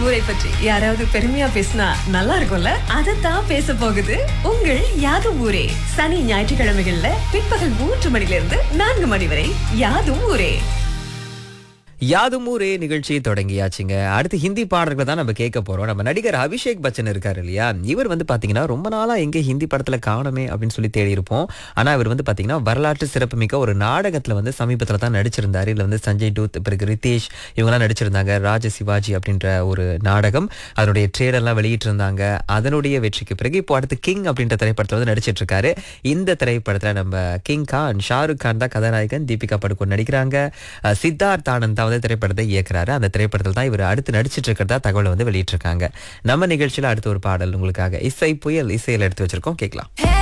ஊரை பற்றி யாராவது பெருமையா பேசினா நல்லா இருக்கும்ல அதைத்தான் பேச போகுது உங்கள் யாதும் ஊரே சனி ஞாயிற்றுக்கிழமைகள்ல பிற்பகல் மூன்று மணிலிருந்து நான்கு மணி வரை யாதும் ஊரே யாதும் ஊரே நிகழ்ச்சி தொடங்கியாச்சுங்க அடுத்து ஹிந்தி பாடல்களை தான் நம்ம கேட்க போறோம் நம்ம நடிகர் அபிஷேக் பச்சன் இருக்காரு இல்லையா இவர் வந்து பாத்தீங்கன்னா ரொம்ப நாளா எங்க ஹிந்தி படத்துல காணுமே அப்படின்னு சொல்லி தேடி இருப்போம் ஆனா இவர் வந்து பாத்தீங்கன்னா வரலாற்று சிறப்புமிக்க ஒரு நாடகத்துல வந்து சமீபத்துல தான் நடிச்சிருந்தாரு இதுல வந்து சஞ்சய் டூத் பிறகு ரிதேஷ் இவங்கெல்லாம் நடிச்சிருந்தாங்க ராஜ சிவாஜி அப்படின்ற ஒரு நாடகம் அதனுடைய ட்ரேலர்லாம் வெளியிட்டு இருந்தாங்க அதனுடைய வெற்றிக்கு பிறகு இப்போ அடுத்து கிங் அப்படின்ற திரைப்படத்துல வந்து நடிச்சிட்டு இருக்காரு இந்த திரைப்படத்துல நம்ம கிங் கான் ஷாருக் கான் தான் கதாநாயகன் தீபிகா படுகோன் நடிக்கிறாங்க அஹ் சித்தார்த் ஆனந்த் தான் வந்து திரைப்படத்தை இயக்குறாரு அந்த திரைப்படத்தில் தான் இவர் அடுத்து நடிச்சிட்டு இருக்கிறதா தகவலை வந்து வெளியிட்டிருக்காங்க நம்ம நிகழ்ச்சியில அடுத்து ஒரு பாடல் உங்களுக்காக இசை புயல் இசையில் எடுத்து வச்சிருக்கோம் கேட்கலாம்